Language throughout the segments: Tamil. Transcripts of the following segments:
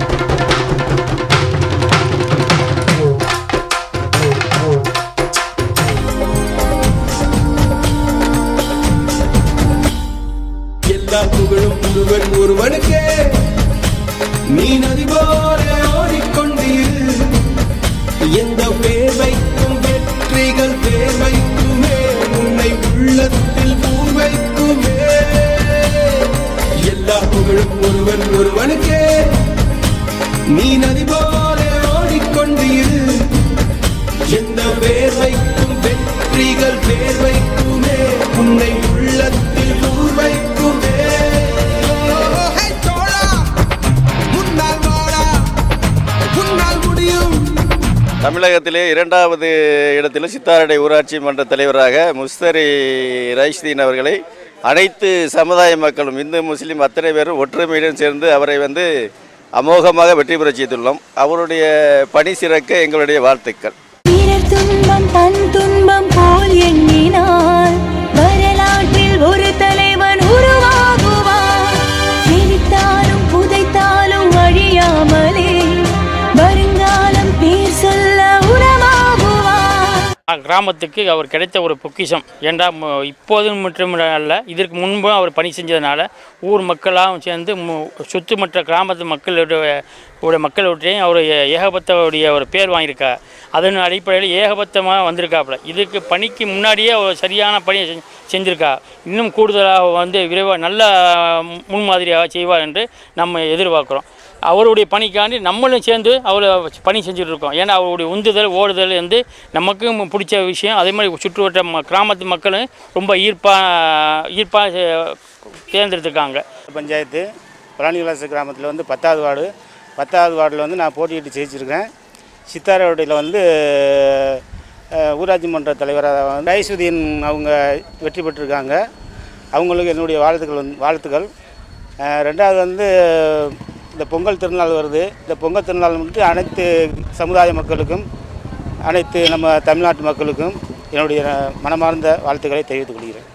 எல்லா புகழும் ஒருவன் ஒருவனுக்கே நீ நதி போல ஓடிக்கொண்டிரு எந்த பேர் வைக்கும் வெற்றிகள் பேர் வைக்குமே உன்னை உள்ளத்தில் பூர் வைக்குமே எல்லா புகழும் ஒருவன் ஒருவனுக்கே நீ நதி போல ஓடிக்கொண்டிரு எந்த பேர் வைக்கும் வெற்றிகள் பேர் வைக்குமே உன்னை உள்ளத்தில் பூர் வைக்குமே ஹே, தோழா, முன்னால் வாடா, உன்னால் முடியும் தமிழகத்திலே இரண்டாவது இடத்தில் சித்தாரடை ஊராட்சி மன்ற தலைவராக முஸ்தரி ரைஸ்தீன் அவர்களை அனைத்து சமுதாய மக்களும் இந்து முஸ்லீம் அத்தனை பேரும் ஒற்றுமையுடன் சேர்ந்து அவரை வந்து அமோகமாக வெற்றி பெறச் செய்துள்ளோம் அவருடைய பணி சிறக்க எங்களுடைய வாழ்த்துக்கள் பிறர் துன்பம் தன் துன்பம் போல் எண்ணினார் வரலாற்றில் ஒரு தலைவன் உருவாகுவார் சிரித்தாலும் புதைத்தாலும் அழியாமலே வருங்காலம் பேர் சொல்ல உரமாகுவார் கிராமத்துக்கு அவர் கிடைத்த ஒரு பொக்கிஷம் ஏண்டா மு- இப்போது மட்டும் அல்ல இதற்கு முன்பும் அவர் பணி செஞ்சதுனால ஊர் மக்களாகவும் சேர்ந்து மு- சுற்றுமற்ற கிராமத்து மக்களுடைய உடைய மக்களுடையும் அவர் ஏ- ஏகபத்தவுடைய ஒரு பேர் வாங்கியிருக்கா அதன் அடிப்படையில் ஏகபத்தமாக வந்திருக்காப்புல இதுக்கு பணிக்கு முன்னாடியே அவர் சரியான பணியை செஞ்சு- செஞ்சிருக்கா இன்னும் கூடுதலாக வந்து விரைவாக நல்ல முன்மாதிரியாக செய்வார் என்று நம்ம எதிர்பார்க்குறோம் அவருடைய பணிக்காண்டி நம்மளும் சேர்ந்து அவரை பணி செஞ்சுட்டு இருக்கோம் ஏன்னா அவருடைய உந்துதல் ஓடுதல் வந்து நமக்கும் பிடிச்ச விஷயம் அதே மாதிரி சுற்றுவட்ட ம கிராமத்து மக்களும் ரொம்ப ஈர்ப்பாக ஈர்ப்பாக தேர்ந்தெடுத்துருக்காங்க பஞ்சாயத்து பிராணிவிலாச கிராமத்தில் வந்து பத்தாவது வார்டு பத்தாவது வார்டில் வந்து நான் போட்டியிட்டு ஜெயிச்சிருக்கேன் சித்தாரோடையில் வந்து அஹ், ஊராட்சி மன்ற தலைவராக வந்து ரைசுதீன் அவங்க வெற்றி பெற்றிருக்காங்க அவங்களுக்கு என்னுடைய வாழ்த்துக்கள் வந்து வாழ்த்துக்கள் அஹ், ரெண்டாவது வந்து இந்த பொங்கல் திருநாள் வருது இந்த பொங்கல் திருநாள் வந்து அனைத்து சமுதாய மக்களுக்கும் அனைத்து நம்ம தமிழ்நாட்டு மக்களுக்கும் என்னுடைய மனமார்ந்த வாழ்த்துக்களை தெரிவித்துக் கொள்கிறேன்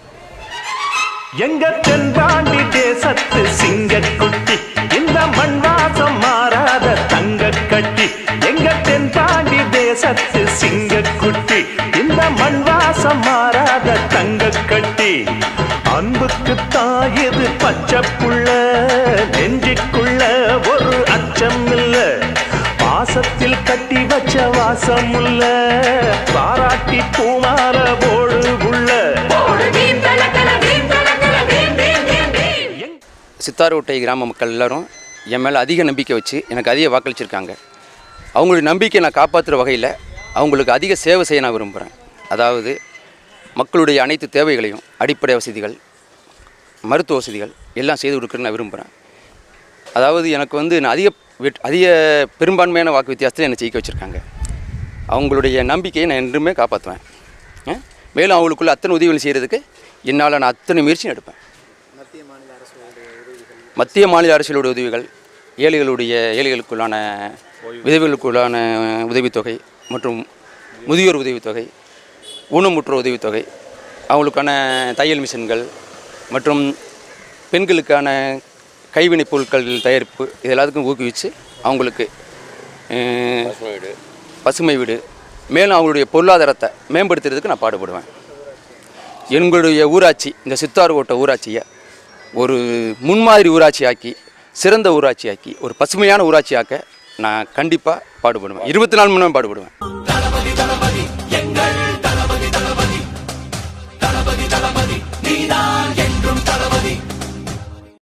எங்க தென்பாண்டி தேசத்து சிங்கக்குட்டி இந்த மண் வாசம் மாறாத தங்க கட்டி எங்க தென்பாண்டி தேசத்து சிங்கக்குட்டி இந்த மண் வாசம் மாறாத தங்க கட்டி அன்புக்கு தாயது பச்சை புள்ள நெஞ்சுக்குள்ள ஒரு அச்சம் இல்ல பாசத்தில் கட்டி வச்ச வாசமுள்ள பாராட்டி பூமால போடு உள்ள சித்தாரோட்டை கிராம மக்கள் எல்லாரும் என் மேலே அதிக நம்பிக்கை வச்சு எனக்கு அதிக வாக்களிச்சிருக்காங்க அவங்களுடைய நம்பிக்கையை நான் காப்பாற்றுற வகையில் அவங்களுக்கு அதிக சேவை செய்ய நான் விரும்புகிறேன் அதாவது மக்களுடைய அனைத்து தேவைகளையும் அடிப்படை வசதிகள் மருத்துவ வசதிகள் எல்லாம் செய்து கொடுக்குறேன்னு நான் விரும்புகிறேன் அதாவது எனக்கு வந்து நான் அதிக வெட் அதிக பெரும்பான்மையான வாக்கு வித்தியாசத்தில் என்னை ஜெயிக்க வச்சுருக்காங்க அவங்களுடைய நம்பிக்கையை நான் என்றுமே காப்பாற்றுவேன் அஹ்? மேலும் அவங்களுக்குள்ள அத்தனை உதவிகள் செய்கிறதுக்கு என்னால் நான் அத்தனை முயற்சியும் எடுப்பேன் மத்திய மாநில அரசுகளோட உதவிகள் ஏழைகளுடைய ஏழைகளுக்குள்ளான விதவைகளுக்குள்ளான உதவித்தொகை மற்றும் முதியோர் உதவித்தொகை ஊனமுற்றோர் உதவித்தொகை அவங்களுக்கான தையல் மிஷின்கள் மற்றும் பெண்களுக்கான கைவினைப் பொருட்கள் தயாரிப்பு இது எல்லாத்துக்கும் ஊக்குவித்து அவங்களுக்கு அஹ், பசுமை வீடு மேலும் அவங்களுடைய பொருளாதாரத்தை மேம்படுத்துறதுக்கு நான் பாடுபடுவேன் எங்களுடைய ஊராட்சி இந்த சித்தாறு ஓட்ட ஊராட்சியை ஒரு முன்மாதிரி ஊராட்சியாக்கி சிறந்த ஊராட்சியாக்கி ஒரு பசுமையான ஊராட்சியாக்க நான் கண்டிப்பாக பாடுபடுவேன் இருபத்தி நாலு மணி நேரம் பாடுபடுவேன்